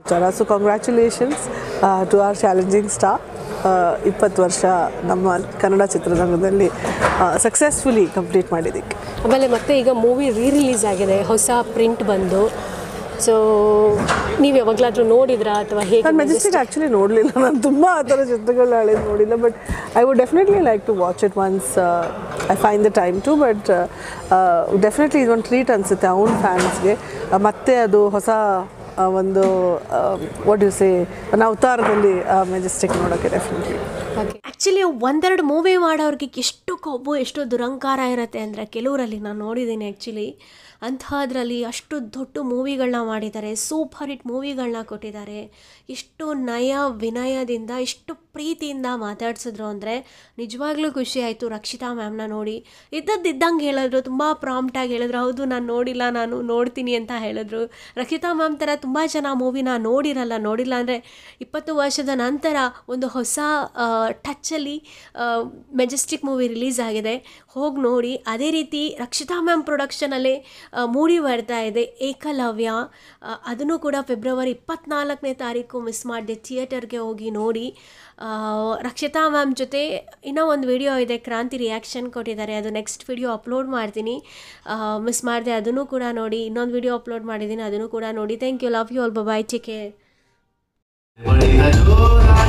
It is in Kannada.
so congratulations to our challenging star ಇಪ್ಪತ್ತು ವರ್ಷ ನಮ್ಮ ಕನ್ನಡ ಚಿತ್ರರಂಗದಲ್ಲಿ ಸಕ್ಸಸ್ಫುಲಿ ಕಂಪ್ಲೀಟ್ ಮಾಡಿದ್ದಕ್ಕೆ ಆಮೇಲೆ ಮತ್ತೆ ಈಗ ಮೂವಿ ರೀ ರಿಲೀಸ್ ಆಗಿದೆ ಹೊಸ ಪ್ರಿಂಟ್ ಬಂದು ಸೊ ನೀವು ಯಾವಾಗಲಾದ್ರೂ ನೋಡಿದ್ರಾ ಅಥವಾ ಹೇಗೆ ನಾನು ಮೆಜೆಸ್ಟಿಕ್ ಆ್ಯಕ್ಚುಲಿ ನೋಡಲಿಲ್ಲ ನಾನು ತುಂಬ ಆ ಥರ ಚಿತ್ರಗಳನ್ನ ಹಳೇದು ನೋಡಿಲ್ಲ but I would definitely like to watch it once I find the time to but definitely ಇದೊಂದು ಟ್ರೀಟ್ ಅನಿಸುತ್ತೆ ಅವ್ನ ಫ್ಯಾನ್ಸ್ಗೆ ಮತ್ತೆ ಅದು ಹೊಸ ಆ, ಒಂದು ವಾಟ್ ಯು ಸೇ ಒಂದು ಅವತಾರದಲ್ಲಿ ಮೆಜೆಸ್ಟಿಕ್ ನೋಡೋಕ್ಕೆ ಡೆಫಿನೆಟ್ಲಿ ಆ್ಯಕ್ಚುಲಿ ಒಂದೆರಡು ಮೂವಿ ಮಾಡೋರಿಗೆ ಎಷ್ಟು ಕೊಬ್ಬು ಎಷ್ಟು ದುರಂಕಾರ ಇರುತ್ತೆ ಅಂದರೆ ಕೆಲವರಲ್ಲಿ ನಾನು ನೋಡಿದ್ದೀನಿ ಆ್ಯಕ್ಚುಲಿ ಅಂಥದ್ರಲ್ಲಿ ಅಷ್ಟು ದೊಡ್ಡ ಮೂವಿಗಳನ್ನ ಮಾಡಿದ್ದಾರೆ ಸೂಪರ್ ಹಿಟ್ ಮೂವಿಗಳನ್ನ ಕೊಟ್ಟಿದ್ದಾರೆ ಎಷ್ಟು ನಯ ವಿನಯದಿಂದ ಎಷ್ಟು ಪ್ರೀತಿಯಿಂದ ಮಾತಾಡ್ಸಿದ್ರು ಅಂದರೆ ನಿಜವಾಗ್ಲೂ ಖುಷಿ ಆಯಿತು ರಕ್ಷಿತಾ ಮ್ಯಾಮ್ನ ನೋಡಿ ಇದ್ದದ್ದಿದ್ದಂಗೆ ಹೇಳಿದ್ರು ತುಂಬ ಪ್ರಾಂಪ್ಟಾಗಿ ಹೇಳಿದ್ರು ಹೌದು ನಾನು ನೋಡಿಲ್ಲ ನಾನು ನೋಡ್ತೀನಿ ಅಂತ ಹೇಳಿದ್ರು ರಕ್ಷಿತಾ ಮ್ಯಾಮ್ ಥರ ತುಂಬ ಜನ ಮೂವಿನ ನೋಡಿರಲ್ಲ ನೋಡಿಲ್ಲ ಅಂದರೆ ಇಪ್ಪತ್ತು ವರ್ಷದ ನಂತರ ಒಂದು ಹೊಸ ಟಚ್ಚಲ್ಲಿ ಮೆಜೆಸ್ಟಿಕ್ ಮೂವಿ ರಿಲೀಸ್ ಆಗಿದೆ ಹೋಗಿ ನೋಡಿ ಅದೇ ರೀತಿ ರಕ್ಷಿತಾ ಮ್ಯಾಮ್ ಪ್ರೊಡಕ್ಷನಲ್ಲಿ ಮೂಡಿ ಬರ್ತಾ ಇದೆ ಏಕಲವ್ಯ ಆ, ಅದನ್ನು ಕೂಡ ಫೆಬ್ರವರಿ ಇಪ್ಪತ್ನಾಲ್ಕನೇ ತಾರೀಕು ಮಿಸ್ ಮಾಡಿದೆ ಥಿಯೇಟರ್ಗೆ ಹೋಗಿ ನೋಡಿ ಆ, ರಕ್ಷಿತಾ ಮ್ಯಾಮ್ ಜೊತೆ ಇನ್ನೂ ಒಂದು ವಿಡಿಯೋ ಇದೆ ಕ್ರಾಂತಿ ರಿಯಾಕ್ಷನ್ ಕೊಟ್ಟಿದ್ದಾರೆ ಅದು ನೆಕ್ಸ್ಟ್ ವಿಡಿಯೋ ಅಪ್ಲೋಡ್ ಮಾಡ್ತೀನಿ ಮಿಸ್ ಮಾಡಿದೆ ಅದನ್ನು ಕೂಡ ನೋಡಿ ಇನ್ನೊಂದು ವಿಡಿಯೋ ಅಪ್ಲೋಡ್ ಮಾಡಿದ್ದೀನಿ ಅದನ್ನು ಕೂಡ ನೋಡಿ thank you love you all bye take care ಒಳ್ಳೆಯ ಜೋರಾಗಿ